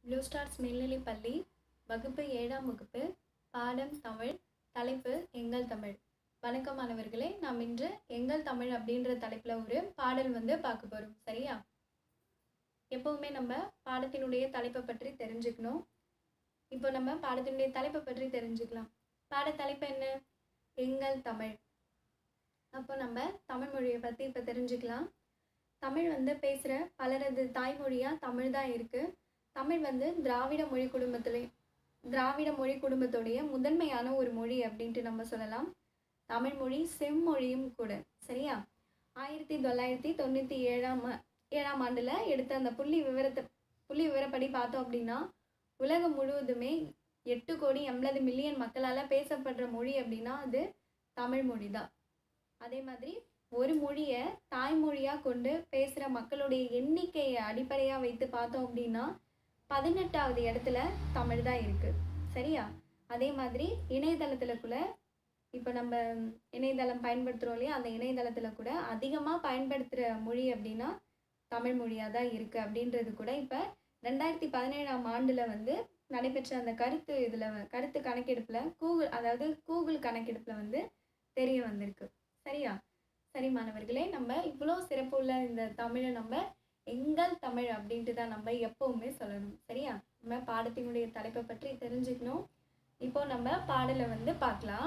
blue stars மேல்நிலைப் பள்ளி வகுப்பு ஏழாம் வகுப்பு பாடம் தமிழ் தலைப்பு எங்கள் தமிழ் வணக்கம் மாணவர்களே நாம் இன்று எங்கள் தமிழ் அப்படின்ற தலைப்பில் ஒரு பாடல் வந்து பார்க்க போகிறோம் சரியா எப்போவுமே நம்ம பாடத்தினுடைய தலைப்பை பற்றி தெரிஞ்சுக்கணும் இப்போ நம்ம பாடத்தினுடைய தலைப்பை பற்றி தெரிஞ்சுக்கலாம் பாட தலைப்பு என்ன எங்கள் தமிழ் அப்போ நம்ம தமிழ் மொழியை பற்றி இப்போ தெரிஞ்சுக்கலாம் தமிழ் வந்து பேசுகிற பலரது தாய்மொழியாக தமிழ் தான் இருக்குது தமிழ் வந்து திராவிட மொழி குடும்பத்திலே திராவிட மொழி குடும்பத்துடைய முதன்மையான ஒரு மொழி அப்படின்ட்டு நம்ம சொல்லலாம் தமிழ் மொழி செம்மொழியும் கூட சரியா ஆயிரத்தி தொள்ளாயிரத்தி தொண்ணூற்றி ஏழாம் ஆ- ஏழாம் ஆண்டில் எடுத்த அந்த புள்ளி விவரத்தை புள்ளி விவரப்படி பார்த்தோம் அப்படின்னா உலகம் முழுவதுமே எட்டு கோடி எண்பது மில்லியன் மக்களால் பேசப்படுற மொழி அப்படின்னா அது தமிழ் மொழி தான் அதே மாதிரி ஒரு மொழியை தாய்மொழியாக கொண்டு பேசுகிற மக்களுடைய எண்ணிக்கையை அடிப்படையாக வைத்து பார்த்தோம் அப்படின்னா பதினெட்டாவது இடத்துல தமிழ் தான் இருக்குது சரியா அதே மாதிரி இணையதளத்தில் கூட இப்போ நம்ம இணையதளம் பயன்படுத்துகிறோம் இல்லையா அந்த இணையதளத்தில் கூட அதிகமாக பயன்படுத்துகிற மொழி அப்படின்னா தமிழ் மொழியாக தான் இருக்குது அப்படின்றது கூட இப்போ ரெண்டாயிரத்தி பதினேழாம் ஆண்டில் வந்து நடைபெற்ற அந்த கருத்து இதில் கருத்து கணக்கெடுப்பில் கூகுள் அதாவது கூகுள் கணக்கெடுப்பில் வந்து தெரிய வந்திருக்கு சரியா சரி மாணவர்களே நம்ம இவ்வளோ சிறப்பு உள்ள இந்த தமிழை நம்ம எங்கள் தமிழ் அப்படின்ட்டு தான் நம்ம எப்பவுமே சொல்லணும் சரியா நம்ம பாடத்தினுடைய தலைப்பை பற்றி தெரிஞ்சுக்கணும் இப்போ நம்ம பாடலை வந்து பார்க்கலாம்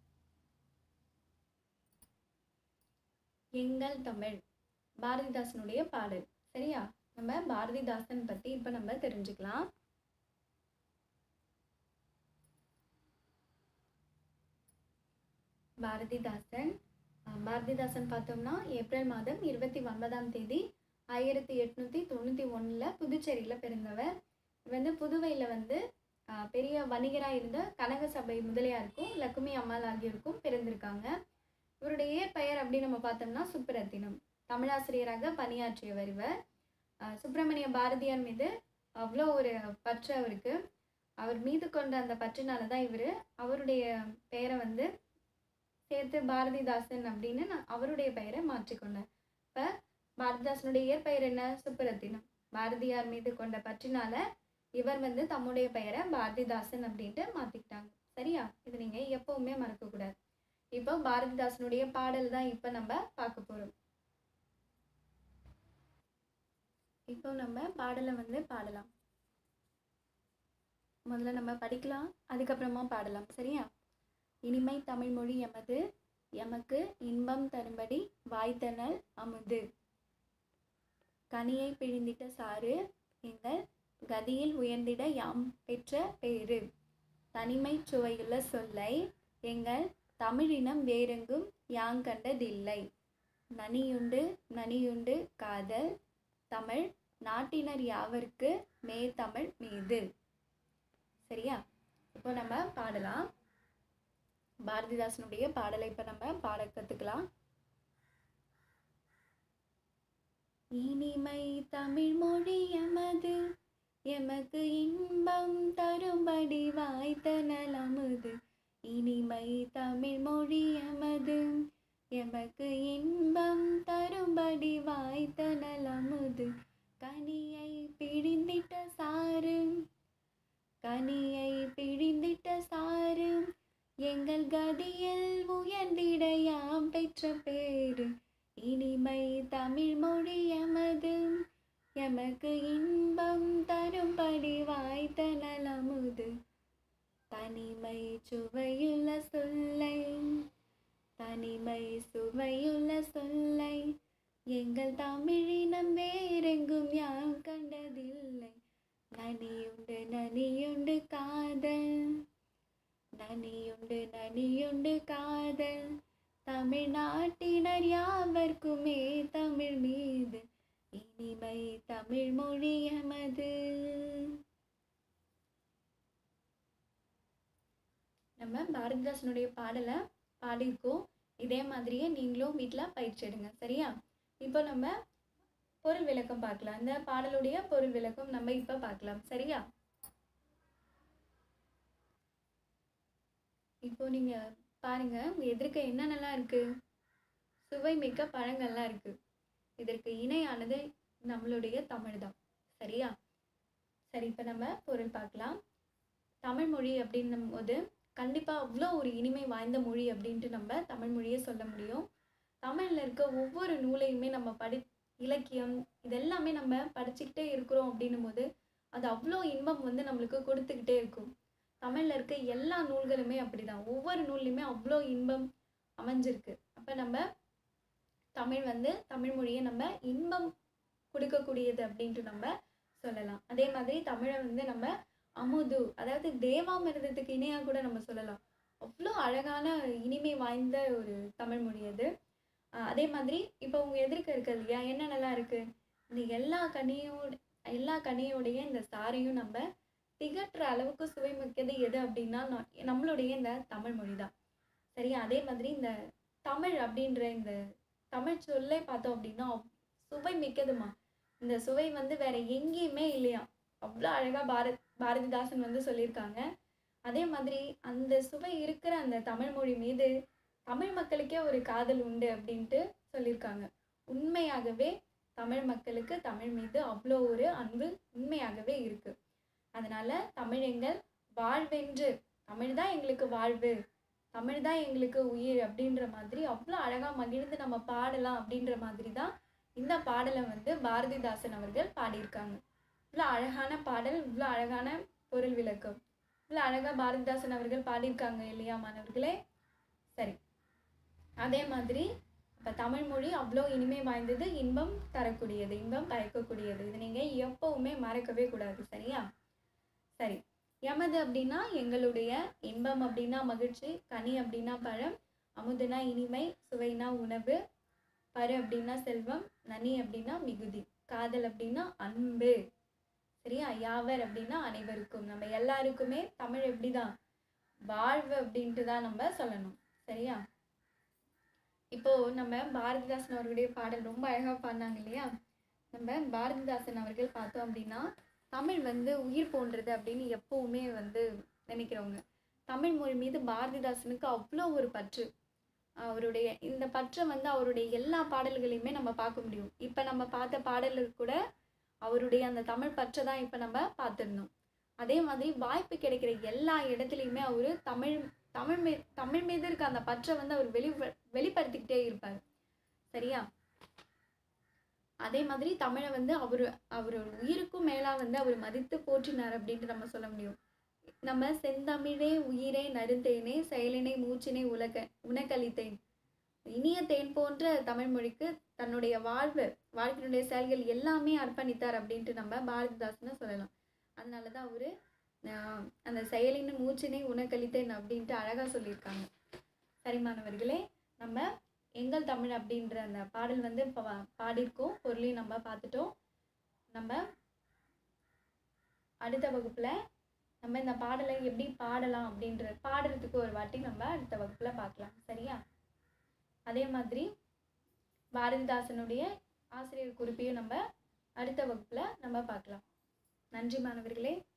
எங்கள் தமிழ் பாரதிதாசனுடைய பாடல் சரியா நம்ம பாரதிதாசன் பற்றி இப்போ நம்ம தெரிஞ்சுக்கலாம் பாரதிதாசன் அஹ் பாரதிதாசன் பார்த்தோம்னா ஏப்ரல் மாதம் இருபத்தி ஒன்பதாம் தேதி ஆயிரத்தி எட்நூற்றி தொண்ணூற்றி ஒன்றில் புதுச்சேரியில் பிறந்தவர் இவர் வந்து புதுவையில் வந்து அஹ், பெரிய வணிகராக இருந்த கனக சபை முதலியாருக்கும் லக்குமி அம்மாள் ஆகியோருக்கும் பிறந்திருக்காங்க இவருடைய இயற்பெயர் அப்படின்னு நம்ம பார்த்தோம்னா சுப்புரத்தினம் தமிழாசிரியராக பணியாற்றியவர் இவர் அஹ், சுப்பிரமணிய பாரதியார் மீது அவ்வளோ ஒரு பற்று அவருக்கு அவர் மீது கொண்ட அந்த பற்றினால தான் இவர் அவருடைய பெயரை வந்து சேர்த்து பாரதிதாசன் அப்படின்னு நான் அவருடைய பெயரை மாற்றிக்கொண்டார் இப்போ பாரதிதாசனுடைய இயற்பெயர் என்ன சுப்புரத்தினம் பாரதியார் மீது கொண்ட பற்றினால இவர் வந்து தம்முடைய பெயரை பாரதிதாசன் அப்படின்ட்டு மாற்றிக்கிட்டாங்க சரியா இது நீங்கள் எப்பவுமே மறக்கக்கூடாது இப்போ பாரதிதாசனுடைய பாடல் தான் இப்போ நம்ம பார்க்க போகிறோம் இப்போ நம்ம பாடலை வந்து பாடலாம் முதல்ல நம்ம படிக்கலாம் அதுக்கப்புறமா பாடலாம் சரியா இனிமை தமிழ்மொழி எமது எமக்கு இன்பம் தரும்படி வாய்த்தனல் அமுது கனியை பிழிந்திட்ட சாறு எங்கள் கதியில் உயர்ந்திட யாம் பெற்ற பேரு தனிமை சுவையுள்ள சொல்லை எங்கள் தமிழினம் வேறெங்கும் யாங்கண்டதில்லை நனியுண்டு நனியுண்டு காதல் தமிழ் நாட்டினர் யாவர்க்கு மே தமிழ் மீது சரியா இப்போ நம்ம பாடலாம் பாரதிதாசனுடைய பாடலை இப்போ நம்ம பாட கற்றுக்கலாம் இனிமை தமிழ் மொழி எமது எமக்கு இன்பம் தரும்படி வாய்த்த நலமுது இனிமை தமிழ் மொழி எமது எமக்கு இன்பம் தரும்படி வாய்த்த நலமுது கனியை பிழிந்திட்ட சாறு கனியை பிழிந்திட்ட சாறு எங்கள் கதியில் உயர்ந்திட யாம் பெற்ற பேரு இனிமை தமிழ் மொழி எமது எமக்கு இன்பம் தரும்படி வாய்த்த நலமுது தனிமை சுவையுள்ள சொல்லை தனிமை சுவையுள்ள சொல்லை எங்கள் தமிழினம் வேறெங்கும் யாம் கண்டதில்லை நனியுண்டு நனியுண்டு காதல் நனியுண்டு நனியுண்டு காதல் தமிழ்நாட்டினர் யாவர்க்குமே தமிழ் மீது இனிமை தமிழ் மொழி எமது நம்ம பாரதிதாசனுடைய பாடலை பாடியிருக்கோம் இதே மாதிரியே நீங்களும் வீட்டில் பயிற்சி எடுங்க சரியா இப்போ நம்ம பொருள் விளக்கம் பார்க்கலாம் இந்த பாடலுடைய பொருள் விளக்கம் நம்ம இப்போ பார்க்கலாம் சரியா இப்போ நீங்க பாருங்க உங்க எதிர்க்க என்னென்னலாம் இருக்கு சுவை மிக்க பழங்கள்லாம் இருக்கு இதற்கு இணையானது நம்மளுடைய தமிழ் தான் சரியா சரி இப்போ நம்ம பொருள் பார்க்கலாம் தமிழ் மொழி அப்படின்னும் போது கண்டிப்பாக அவ்வளோ ஒரு இனிமை வாய்ந்த மொழி அப்படின்ட்டு நம்ம தமிழ் மொழியை சொல்ல முடியும் தமிழில் இருக்க ஒவ்வொரு நூலையுமே நம்ம படி இலக்கியம் இதெல்லாமே நம்ம படிச்சுக்கிட்டே இருக்கிறோம் அப்படின்னும் போது அது அவ்வளோ இன்பம் வந்து நம்மளுக்கு கொடுத்துக்கிட்டே இருக்கும் தமிழில் இருக்க எல்லா நூல்களுமே அப்படிதான் ஒவ்வொரு நூல்லையுமே அவ்வளோ இன்பம் அமைஞ்சிருக்கு அப்போ நம்ம தமிழ் வந்து தமிழ் மொழியை நம்ம இன்பம் கொடுக்கக்கூடியது அப்படின்ட்டு நம்ம சொல்லலாம் அதே மாதிரி தமிழை வந்து நம்ம அமுது அதாவது தேவாமிர்தத்துக்கு இணையாக கூட நம்ம சொல்லலாம் அவ்வளோ அழகான இனிமை வாய்ந்த ஒரு தமிழ் மொழி அது ஆஹ் அதே மாதிரி இப்போ உங்கள் எதிர்க்க இருக்கு இல்லையா என்னென்னலாம் இருக்குது இந்த எல்லா கனியோட எல்லா கனியோடைய இந்த சாரையும் நம்ம திகட்டுற அளவுக்கு சுவை மிக்கது எது அப்படின்னா நா- நம்மளுடைய இந்த தமிழ் மொழி தான் சரியா அதே மாதிரி இந்த தமிழ் அப்படின்ற இந்த தமிழ் சொல்லே பார்த்தோம் அப்படின்னா அவ்- சுவை மிக்கதுமா இந்த சுவை வந்து வேற எங்கேயுமே இல்லையா அவ்வளோ அழகா பாரத் பாரதிதாசன் வந்து சொல்லியிருக்காங்க அதே மாதிரி அந்த சுவை இருக்கிற அந்த தமிழ் மொழி மீது தமிழ் மக்களுக்கே ஒரு காதல் உண்டு அப்படின்ட்டு சொல்லியிருக்காங்க உண்மையாகவே தமிழ் மக்களுக்கு தமிழ் மீது அவ்வளோ ஒரு அன்பு உண்மையாகவே இருக்கு அதனால தமிழ் எங்கள் வாழ்வென்று தமிழ் தான் எங்களுக்கு வாழ்வு தமிழ் தான் எங்களுக்கு உயிர் அப்படின்ற மாதிரி அவ்வளோ அழகாக மகிழ்ந்து நம்ம பாடலாம் அப்படின்ற மாதிரி தான் இந்த பாடலை வந்து பாரதிதாசன் அவர்கள் பாடியிருக்காங்க இவ்வளோ அழகான பாடல் இவ்வளோ அழகான பொருள் விளக்கம் இவ்வளோ அழகாக பாரதிதாசன் அவர்கள் பாடியிருக்காங்க இல்லையா மாணவர்களே சரி அதே மாதிரி இப்போ தமிழ் மொழி அவ்வளோ இனிமை வாய்ந்தது இன்பம் தரக்கூடியது இன்பம் பயக்கக்கூடியது இது நீங்கள் எப்பவுமே மறக்கவே கூடாது சரியா சரி எமது அப்படின்னா எங்களுடைய இன்பம் அப்படின்னா மகிழ்ச்சி கனி அப்படின்னா பழம் அமுதுனா இனிமை சுவைனா உணவு பரு அப்படின்னா செல்வம் நனி அப்படின்னா மிகுதி காதல் அப்படின்னா அன்பு சரியா யாவர் அப்படின்னா அனைவருக்கும் நம்ம எல்லாருக்குமே தமிழ் எப்படிதான் வாழ்வு அப்படின்ட்டு தான் நம்ம சொல்லணும் சரியா இப்போ நம்ம பாரதிதாசன் அவர்களுடைய பாடல் ரொம்ப அழகா பாடினாங்க இல்லையா நம்ம பாரதிதாசன் அவர்கள் பார்த்தோம் அப்படின்னா தமிழ் வந்து உயிர் போன்றது அப்படின்னு எப்பவுமே வந்து நினைக்கிறவங்க தமிழ் மொழி மீது பாரதிதாசனுக்கு அவ்வளோ ஒரு பற்று அவருடைய இந்த பற்றை வந்து அவருடைய எல்லா பாடல்களையுமே நம்ம பார்க்க முடியும் இப்போ நம்ம பார்த்த பாடலுக்கு கூட அவருடைய அந்த தமிழ் பற்றை தான் இப்போ நம்ம பார்த்துருந்தோம் அதே மாதிரி வாய்ப்பு கிடைக்கிற எல்லா இடத்துலையுமே அவர் தமிழ் தமிழ் மீ தமிழ் மீது இருக்க அந்த பற்றை வந்து அவர் வெளி வெளிப்படுத்திக்கிட்டே இருப்பார் சரியா அதே மாதிரி தமிழை வந்து அவர் அவர் உயிருக்கும் மேலா வந்து அவர் மதித்து போற்றினார் அப்படின்ட்டு நம்ம சொல்ல முடியும் நம்ம செந்தமிழே உயிரே நறுந்தேனே செயலினை மூச்சினை உலக உனக்களித்தேன் இனிய தேன் போன்ற தமிழ் மொழிக்கு தன்னுடைய வாழ்வு வாழ்க்கையினுடைய செயல்கள் எல்லாமே அர்ப்பணித்தார் அப்படின்ட்டு நம்ம பாரதிதாசனை சொல்லலாம் அதனால தான் அவர் அந்த செயலின் மூச்சினை உனக்களித்தேன் அப்படின்ட்டு அழகாக சொல்லியிருக்காங்க சரி மாணவர்களே நம்ம எங்கள் தமிழ் அப்படின்ற அந்த பாடல் வந்து இப்போ பாடியிருக்கோம் பொருளையும் நம்ம பார்த்துட்டோம் நம்ம அடுத்த வகுப்பில் நம்ம இந்த பாடலை எப்படி பாடலாம் அப்படின்ற பாடுறதுக்கு ஒரு வாட்டி நம்ம அடுத்த வகுப்பில் பார்க்கலாம் சரியா அதே மாதிரி பாரதிதாசனுடைய ஆசிரியர் குறிப்பையும் நம்ம அடுத்த வகுப்பில் நம்ம பார்க்கலாம் நன்றி மாணவர்களே